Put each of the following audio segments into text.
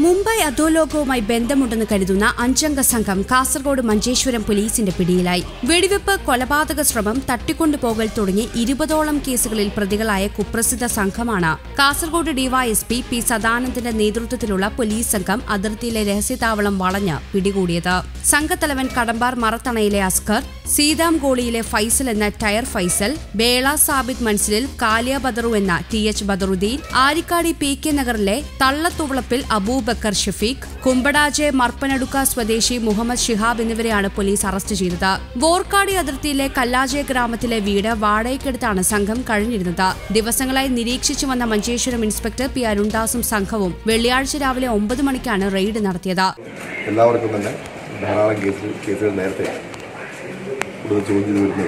മുംബൈ അധോലോകവുമായി ബന്ധമുണ്ടെന്ന് കരുതുന്ന അഞ്ചംഗ സംഘം കാസർഗോഡ് മഞ്ചേശ്വരം പോലീസിന്റെ പിടിയിലായി വെടിവെപ്പ് കൊലപാതക ശ്രമം തട്ടിക്കൊണ്ടുപോകൽ തുടങ്ങി ഇരുപതോളം കേസുകളിൽ പ്രതികളായ കുപ്രസിദ്ധ സംഘമാണ് കാസർഗോഡ് ഡിവൈഎസ്പി പി സദാനന്ദന്റെ നേതൃത്വത്തിലുള്ള പോലീസ് സംഘം അതിർത്തിയിലെ രഹസ്യതാവളം വളഞ്ഞ് പിടികൂടിയത് സംഘത്തലവൻ കടമ്പാർ മറത്തണയിലെ അസ്കർ സീതാംഗോളിയിലെ ഫൈസൽ എന്ന ടയർ ഫൈസൽ ബേള സാബിത് മൻസിലിൽ കാലിയ ബദറു എന്ന T H Badaruddin Arikkady P K നഗറിലെ തള്ളത്തുവളപ്പിൽ അബൂബക്കർ ഷഫീഖ് കുമ്പടാജെ മർപ്പനടുക്ക സ്വദേശി മുഹമ്മദ് ഷിഹാബ് എന്നിവരെയാണ് പോലീസ് അറസ്റ്റ് ചെയ്തത് വോർക്കാടി അതിർത്തിയിലെ കല്ലാജെ ഗ്രാമത്തിലെ വീട് വാടകയ്ക്കെടുത്താണ് സംഘം കഴിഞ്ഞിരുന്നത് ദിവസങ്ങളായി നിരീക്ഷിച്ചു വന്ന മഞ്ചേശ്വരം ഇൻസ്പെക്ടർ പി അരുൺദാസും സംഘവും വെള്ളിയാഴ്ച രാവിലെ ഒമ്പത് മണിക്കാണ് റെയ്ഡ് നടത്തിയത് എല്ലാവർക്കും തന്നെ ധാരാളം കേസ് കേസുകൾ നേരത്തെ കൂടുതൽ ചോദ്യം ചെയ്ത് വരുന്നത്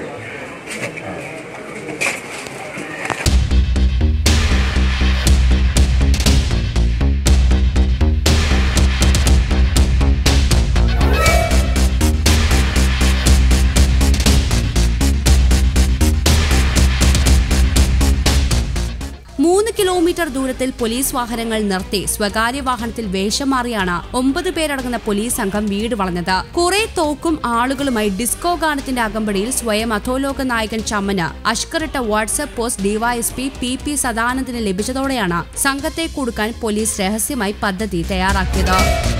മൂന്ന് കിലോമീറ്റർ ദൂരത്തിൽ പോലീസ് വാഹനങ്ങൾ നിർത്തി സ്വകാര്യ വാഹനത്തിൽ വേഷം മാറിയാണ് ഒമ്പത് പേരടങ്ങുന്ന പോലീസ് സംഘം വീട് വളഞ്ഞത് കുറെ തോക്കും ആളുകളുമായി ഡിസ്കോ ഗാനത്തിന്റെ അകമ്പടിയിൽ സ്വയം അധോലോക നായകൻ ചമ്മന് അഷ്കറിട്ട WhatsApp post DYSP P P സദാനന്ദന് ലഭിച്ചതോടെയാണ് സംഘത്തെ കൊടുക്കാൻ പോലീസ് രഹസ്യമായി പദ്ധതി തയ്യാറാക്കിയത്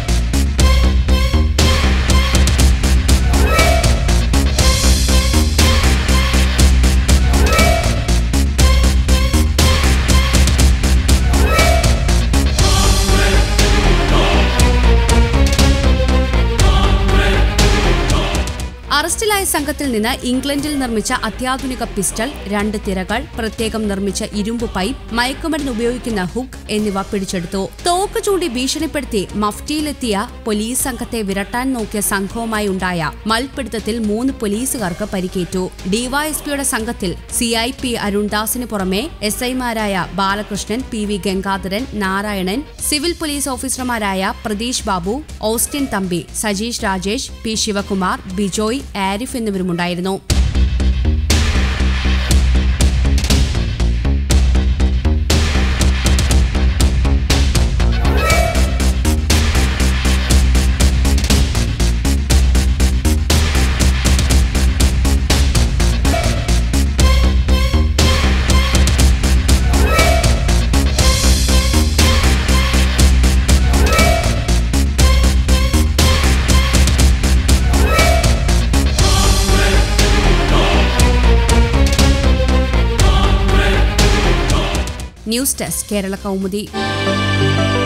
അറസ്റ്റിലായ സംഘത്തിൽ നിന്ന് ഇംഗ്ലണ്ടിൽ നിർമ്മിച്ച അത്യാധുനിക പിസ്റ്റൾ രണ്ട് തിരകൾ പ്രത്യേകം നിർമ്മിച്ച ഇരുമ്പ് പൈപ്പ് മയക്കുമരുന്ന് ഉപയോഗിക്കുന്ന ഹുക്ക് എന്നിവ പിടിച്ചെടുത്തു തോക്ക് ചൂണ്ടി ഭീഷണിപ്പെടുത്തി മഫ്റ്റിയിലെത്തിയ പോലീസ് സംഘത്തെ വിരട്ടാൻ നോക്കിയ സംഘവുമായി ഉണ്ടായ മൽപിടുത്തത്തിൽ മൂന്ന് പോലീസുകാർക്ക് പരിക്കേറ്റു ഡിവൈഎസ്പിയുടെ സംഘത്തിൽ സി ഐ പി അരുൺദാസിന് പുറമെ എസ് ഐമാരായ Balakrishnan P V Gangadharan Narayanan civil police ഓഫീസർമാരായ പ്രതീഷ് ബാബു ഓസ്റ്റിൻ തമ്പി സജീഷ് രാജേഷ് പി ശിവകുമാർ ബിജോയ് ആരിഫ് എന്നിവരുമുണ്ടായിരുന്നു ന്യൂസ് ഡെസ്ക് കേരള കൗമുദി